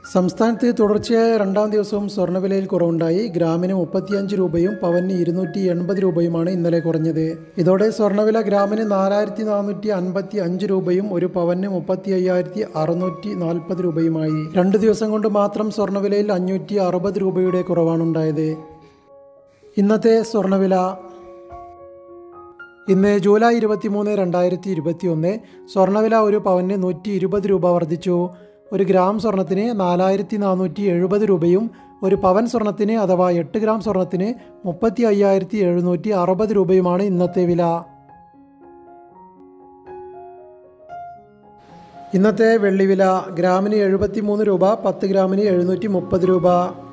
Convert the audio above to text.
സംസ്ഥാനത്ത് തുടർച്ചയായ രണ്ടാം ദിവസവും സ്വർണ്ണവിലയിൽ കുറവുണ്ടായി ഗ്രാമിന് മുപ്പത്തിയഞ്ച് രൂപയും പവന് ഇരുന്നൂറ്റി എൺപത് രൂപയുമാണ് ഇന്നലെ കുറഞ്ഞത് ഇതോടെ സ്വർണ്ണവില ഗ്രാമിന് നാലായിരത്തി നാനൂറ്റി അൻപത്തി അഞ്ച് രൂപയും ഒരു പവന് മുപ്പത്തി അയ്യായിരത്തി അറുന്നൂറ്റി നാൽപ്പത് രൂപയുമായി രണ്ട് ദിവസം കൊണ്ട് മാത്രം സ്വർണ്ണവിലയിൽ അഞ്ഞൂറ്റി അറുപത് രൂപയുടെ കുറവാണുണ്ടായത് ഇന്നത്തെ സ്വർണ്ണവില ഇന്ന് ജൂലൈ ഇരുപത്തിമൂന്ന് രണ്ടായിരത്തി ഇരുപത്തി ഒന്ന് സ്വർണ്ണവില ഒരു പവന് നൂറ്റി ഇരുപത് രൂപ വർദ്ധിച്ചു ഒരു ഗ്രാം സ്വർണത്തിന് നാലായിരത്തി നാനൂറ്റി എഴുപത് രൂപയും ഒരു പവൻ സ്വർണത്തിന് അഥവാ എട്ട് ഗ്രാം സ്വർണത്തിന് മുപ്പത്തി അയ്യായിരത്തി എഴുന്നൂറ്റി അറുപത് രൂപയുമാണ് ഇന്നത്തെ വില ഇന്നത്തെ വെള്ളിവില ഗ്രാമിന് എഴുപത്തി മൂന്ന് രൂപ പത്ത് ഗ്രാമിന് എഴുന്നൂറ്റി മുപ്പത് രൂപ